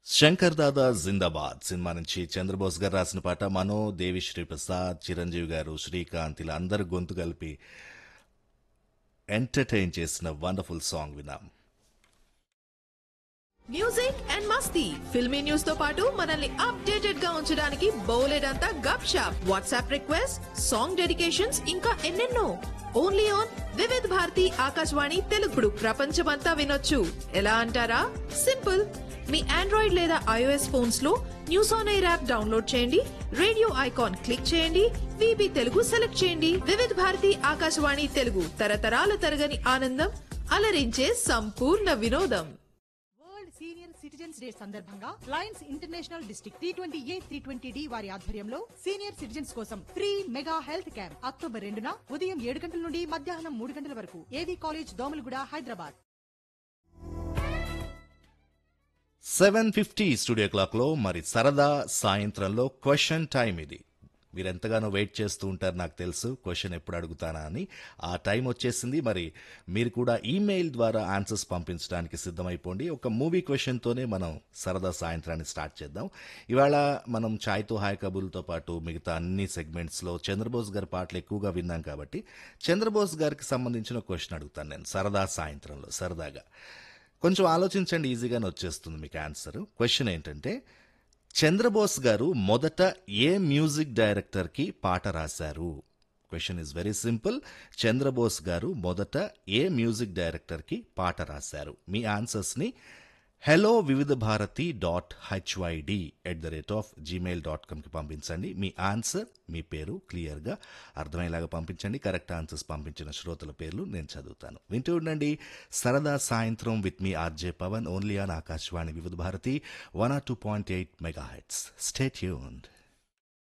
శంకర్ దాదా జిందాబాద్ cinema నుంచి చంద్రబోస్ గారు రాసిన పాట మనో దేవిశ్రీ ప్రసాద్ చిరంజీవి గారు శ్రీకాంత్ ఇలా అందరు గొంతు కలిపి ఎంటర్టైన్ చేసిన వండర్ఫుల్ సాంగ్ విన్నాం music and masti filmy news తో పాటు మనల్ని అప్డేటెడ్ గా ఉంచడానికి బోలెడంతా gupshup WhatsApp request song dedications ఇంకా ఎన్నెన్నో ఓన్లీ ఆన్ వివిధ్ భారతి ఆకాశవాణి తెలుగుడు ప్రపంచమంతా వినొచ్చు ఎలా అంటారా సింపుల్ మీ ఆండ్రాయిడ్ లేదా ఐఓఎస్ ఫోన్స్ లో news on air app download చేయండి రేడియో ఐకాన్ క్లిక్ చేయండి విబి తెలుగు సెలెక్ట్ చేయండి వివిధ్ భారతి ఆకాశవాణి తెలుగు తరతరాల తరగని ఆనందం అలరించే సంపూర్ణ వినోదం వరల్డ్ సీనియర్ సిటిజన్స్ డే సందర్భంగా lions international district T twenty A three twenty D వారి ఆధ్వర్యంలో సీనియర్ సిటిజన్స్ కోసం free mega health camp October రెండున ఉదయం ఏడు గంటల నుండి మధ్యాహ్నం మూడు గంటల వరకు AV college Domalguda Hyderabad seven fifty studio clock లో మరి సరదా సాయంత్రంలో క్వశ్చన్ టైం ఇది మీరు ఎంతగానో వెయిట్ చేస్తూ ఉంటారు నాకు తెలుసు క్వశ్చన్ ఎప్పుడు అడుగుతానా అని ఆ టైం వచ్చేసింది మరి మీరు కూడా ఈమెయిల్ ద్వారా ఆన్సర్స్ పంపించడానికి సిద్ధమైపోండి ఒక మూవీ క్వశ్చన్తోనే మనం సరదా సాయంత్రాన్ని స్టార్ట్ చేద్దాం ఇవాళ మనం ఛాయ్తో హాయ్ కబుల్తో పాటు మిగతా అన్ని సెగ్మెంట్స్లో చంద్రబోస్ గారి పాటలు ఎక్కువగా విన్నాం కాబట్టి చంద్రబోస్ గారికి సంబంధించిన క్వశ్చన్ అడుగుతాను నేను సరదా సాయంత్రంలో సరదాగా కొంచెం ఆలోచించండి ఈజీగానే వచ్చేస్తుంది మీకు ఆన్సర్ క్వశ్చన్ ఏంటంటే చంద్రబోస్ గారు మొదట ఏ మ్యూజిక్ డైరెక్టర్కి పాట రాశారు question is very simple Chandrabose garu మొదట ఏ మ్యూజిక్ డైరెక్టర్కి పాట రాశారు మీ ఆన్సర్స్ని hello Vividh Bharati dot HYD at the rate of Gmail dot కామ్కి పంపించండి మీ ఆన్సర్ మీ పేరు క్లియర్గా అర్థమయ్యేలాగా పంపించండి కరెక్ట్ ఆన్సర్స్ పంపించిన శ్రోతల పేర్లు నేను చదువుతాను వింటూ ఉండండి సరదా సాయంత్రం విత్ మీ RJ Pavan only on Akashvani Vividh Bharati one R two point eight mega hits stay tuned